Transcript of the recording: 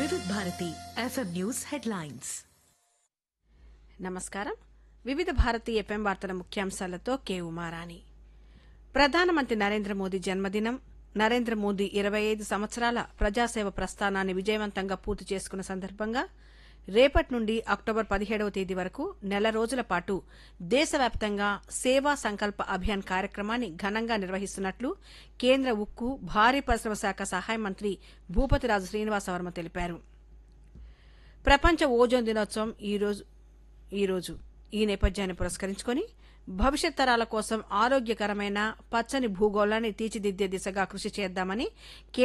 వివిధ Bharati FM news headlines నమస్కారం వివిధ భారతి ఎఫ్ఎం వార్తల ముఖ్యాంశాలతో కే ఉమారాణి ప్రధానమంత్రి నరేంద్ర మోదీ జన్మదినం నరేంద్ర మోదీ ఇరవై ఐదు సంవత్సరాల ప్రజాసేవ ప్రస్థానాన్ని విజయవంతంగా పూర్తి చేసుకున్న సందర్భంగా రేపటి నుండి అక్టోబర్ పదిహేడవ తేదీ వరకు నెల రోజుల పాటు దేశవ్యాప్తంగా సేవా సంకల్ప అభియాన్ కార్యక్రమాన్ని ఘనంగా నిర్వహిస్తున్నట్లు కేంద్ర ఉక్కు భారీ పరిశ్రమ శాఖ సహాయ మంత్రి భూపతిరాజు శ్రీనివాసవర్మ తెలిపారు ప్రపంచ ఓజోన్ దినోత్సవం ఈ రోజు ఈ రోజు ఈ నేపథ్యాన్ని పురస్కరించుకొని భవిష్యత్ తరాల కోసం ఆరోగ్యకరమైన పచ్చని భూగోళాన్ని తీర్చిదిద్దే దిశగా కృషి చేద్దామని